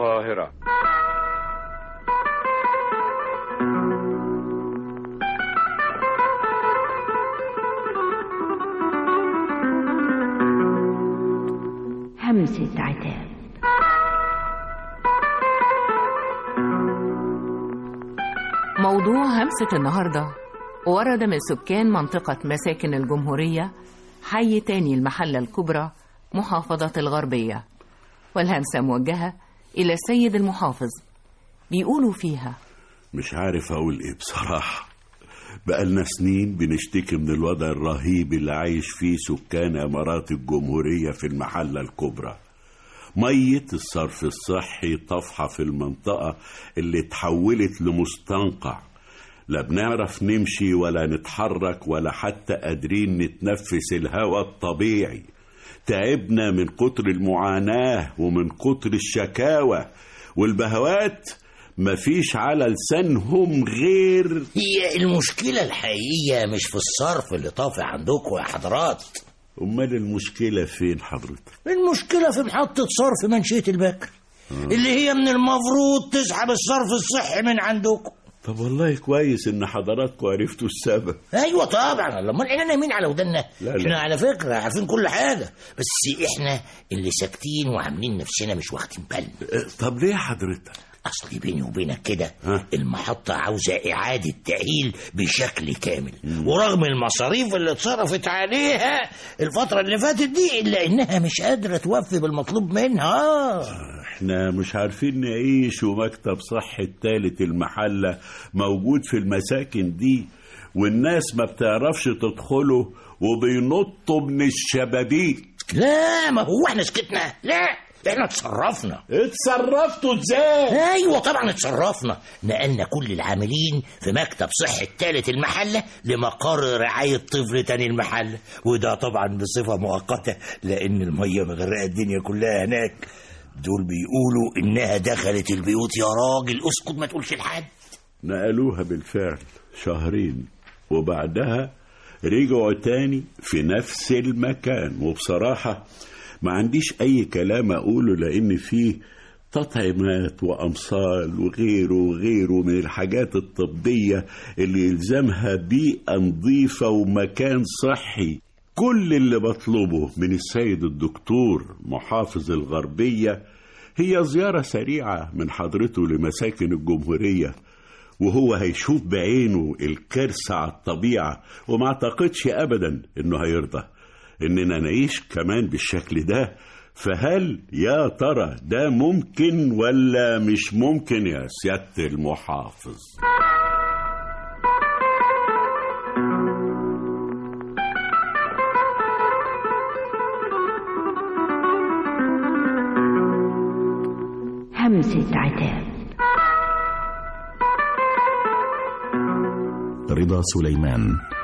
القاهرة همسة عتاب موضوع همسة النهاردة ورد من سكان منطقة مساكن الجمهورية حي تاني المحلة الكبرى محافظة الغربية والهمسة موجهة إلى السيد المحافظ بيقولوا فيها مش عارف اقول ايه بصراحة بقالنا سنين بنشتكي من الوضع الرهيب اللي عايش فيه سكان امارات الجمهورية في المحلة الكبرى مية الصرف الصحي طفحة في المنطقة اللي اتحولت لمستنقع لا بنعرف نمشي ولا نتحرك ولا حتى قادرين نتنفس الهواء الطبيعي تعبنا من كتر المعاناة ومن كتر الشكاوى والبهوات مفيش على لسانهم غير هي المشكلة الحقيقية مش في الصرف اللي طافي عندكم يا حضرات أمال المشكلة فين حضرتك؟ المشكلة في محطة صرف منشية البكر اللي هي من المفروض تسحب الصرف الصحي من عندكم طب والله كويس إن حضراتكم عرفتوا السبب ايوه طبعا امال احنا نايمين على ودنا لا، لا. احنا على فكره عارفين كل حاجه بس احنا اللي ساكتين وعاملين نفسنا مش واخدين بالنا أه، طب ليه حضرتك؟ اصلي بيني وبينك كده ها؟ المحطه عاوزه اعاده تاهيل بشكل كامل ورغم المصاريف اللي اتصرفت عليها الفتره اللي فاتت دي الا انها مش قادره توفي بالمطلوب منها احنا مش عارفين نعيش ومكتب صحي التالت المحلة موجود في المساكن دي والناس ما بتعرفش تدخله وبينطوا من الشبابيك لا ما هو احنا سكتنا لا احنا اتصرفنا اتصرفتوا ازاي؟ ايوه طبعا اتصرفنا نقلنا كل العاملين في مكتب صحة تالت المحلة لمقر رعاية طفل تاني المحلة وده طبعا بصفة مؤقتة لأن المية مغرقة الدنيا كلها هناك دول بيقولوا إنها دخلت البيوت يا راجل اسكت ما تقولش لحد نقلوها بالفعل شهرين وبعدها رجعوا تاني في نفس المكان وبصراحة ما عنديش أي كلام أقوله لأن فيه تطعيمات وأمصال وغيره وغيره من الحاجات الطبية اللي يلزمها بيئة نظيفة ومكان صحي كل اللي بطلبه من السيد الدكتور محافظ الغربية هي زيارة سريعة من حضرته لمساكن الجمهورية وهو هيشوف بعينه الكارثة على الطبيعة وما اعتقدش أبدا إنه هيرضى إننا نعيش كمان بالشكل ده فهل يا ترى ده ممكن ولا مش ممكن يا سيادة المحافظ همسة عتاب رضا سليمان